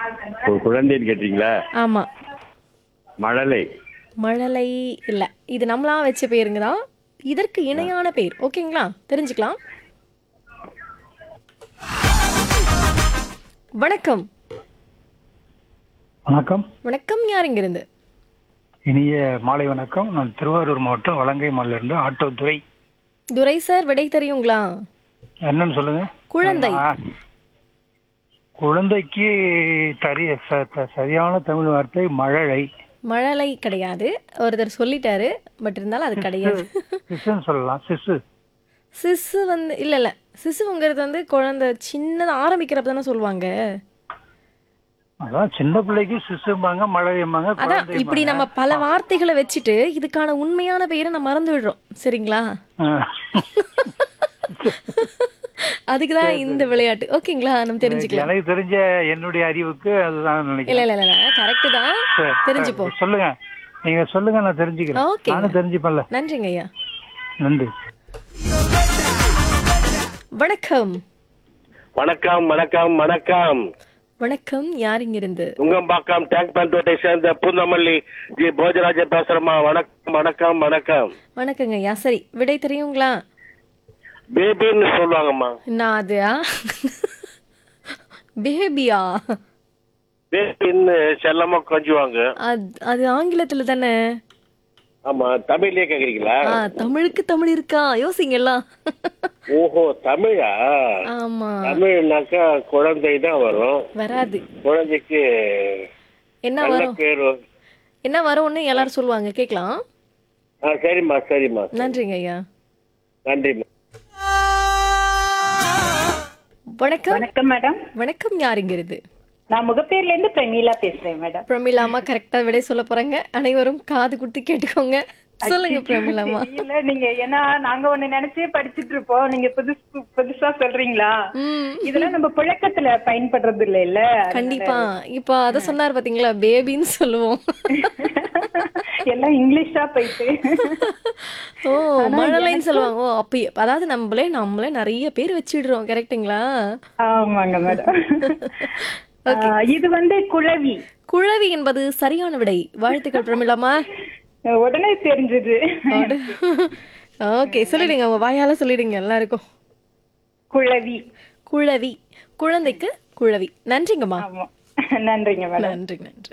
கு- குழந்தைன்னு கேட்டீங்களா ஆமா மழலை மழலை இல்ல இது நம்மளா வச்ச பேருங்க தான் இதற்கு இணையான பேர் ஓகேங்களா தெரிஞ்சுக்கலாம் வணக்கம் வணக்கம் வணக்கம் யார் இங்கிருந்து இனிய மாலை வணக்கம் நான் திருவாரூர் மாவட்டம் வலங்கை இருந்து ஆட்டோ துறை துரை சார் விடை தெரியுங்களா என்னன்னு சொல்லுங்க குழந்தை ஆ. குழந்தைக்கு சரி ச- ச- சரியான தமிழ் வார்த்தை மழலை மழலை கிடையாது ஒருத்தர் சொல்லிட்டாரு பட் இருந்தாலும் அது கிடையாது சிசுன்னு சொல்லலாம் சிசு சிசு வந்து இல்ல இல்ல சிசுங்கிறது வந்து குழந்தை சின்னதா ஆரம்பிக்கிறப்ப தானே சொல்லுவாங்க அதான் சின்ன பிள்ளைக்கு சிசும்பாங்க மழையம்பாங்க அதான் இப்படி நம்ம பல வார்த்தைகளை வச்சுட்டு இதுக்கான உண்மையான பெயரை நம்ம மறந்து விடுறோம் சரிங்களா அதுக்கு தான் இந்த விளையாட்டு ஓகேங்களா நம்ம தெரிஞ்சுக்கலாம் எனக்கு தெரிஞ்ச என்னுடைய அறிவுக்கு அதுதான் இல்ல நினைக்கிறேன் இல்ல இல்ல கரெக்ட் தான் சரி, தெரிஞ்சுப்போம் சொல்லுங்க நீங்க சொல்லுங்க நான் தெரிஞ்சுக்கிறேன் ஓகேங்க. நானும் தெரிஞ்சுப்பேன்ல நன்றிங்க ஐயா நன்றி வணக்கம் வணக்கம் வணக்கம் வணக்கம் வணக்கம் யார் இங்கிருந்து நுங்கம்பாக்கம் டேங்க் பந்தோட்டை சேர்ந்த பூந்தமல்லி ஜி போஜராஜ பேசுறமா வணக்கம் வணக்கம் வணக்கம் வணக்கங்க ஐயா சரி விடை தெரியுங்களா பேபின்னு சொல்லுவாங்கம்மா நான் அது பேபியா பேபின்னு செல்லமா கொஞ்சுவாங்க அது அது ஆங்கிலத்துல தானே ஆமா தமிழ்லயே கேக்குறீங்களா ஆ தமிழுக்கு தமிழ் இருக்கா யோசிங்க எல்லாம் ஓஹோ தமிழா ஆமா தமிழ்னாக்கா குழந்தை தான் வரும் வராது குழந்தைக்கு என்ன நல்ல வரும் பேர் வரும். என்ன வரும்னு எல்லாரும் சொல்லுவாங்க கேட்கலாம் ஆ சரிம்மா சரிம்மா நன்றிங்க ஐயா நன்றிம்மா வணக்கம் வணக்கம் மேடம் வணக்கம் யார் இங்கிருந்து நான் முகப்பேர்ல இருந்து பிரமீளா பேசுறேன் மேடம் பிரமிளாமா கரெக்டா விடை சொல்ல போறாங்க அனைவரும் காது குடுத்து கேட்டுக்கோங்க சொல்லுங்க பிரமிளாமா தெரியல நீங்க ஏன்னா நாங்க ஒண்ணு நினைச்சே படிச்சிட்டு இருப்போம் நீங்க புதுசு புதுசா சொல்றீங்களா ம் இதெல்லாம் நம்ம புழக்கத்துல பயன்படுறது இல்ல இல்ல கண்டிப்பா இப்ப அத சொன்னார் பாத்தீங்களா பேபின்னு சொல்லுவோம் எல்லாம் இங்கிலீஷா போயிட்டு ஓ மழலைன்னு சொல்லுவாங்க ஓ அப்ப அதாவது நம்மளே நம்மளே நிறைய பேர் வச்சிடுறோம் கரெக்ட்டுங்களா ஆமாங்க மேடம் இது வந்து குழவி குழவி என்பது சரியான விடை வாழ்த்துக்கள் பிரமிளாமா உடனே தெரிஞ்சது ஓகே சொல்லிடுங்க உங்க வாயால சொல்லிடுங்க எல்லாருக்கும் குழவி குழவி குழந்தைக்கு குழவி நன்றிங்கம்மா ஆமா நன்றிங்க மேடம் நன்றி நன்றி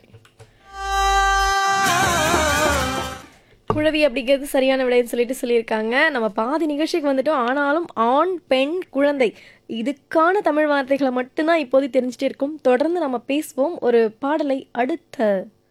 குழவி அப்படிங்கிறது சரியான விடைன்னு சொல்லிட்டு சொல்லியிருக்காங்க நம்ம பாதி நிகழ்ச்சிக்கு வந்துட்டோம் ஆனாலும் ஆண் பெண் குழந்தை இதுக்கான தமிழ் வார்த்தைகளை மட்டும்தான் இப்போதைக்கு தெரிஞ்சுட்டே இருக்கும் தொடர்ந்து நம்ம பேசுவோம் ஒரு பாடலை அடுத்த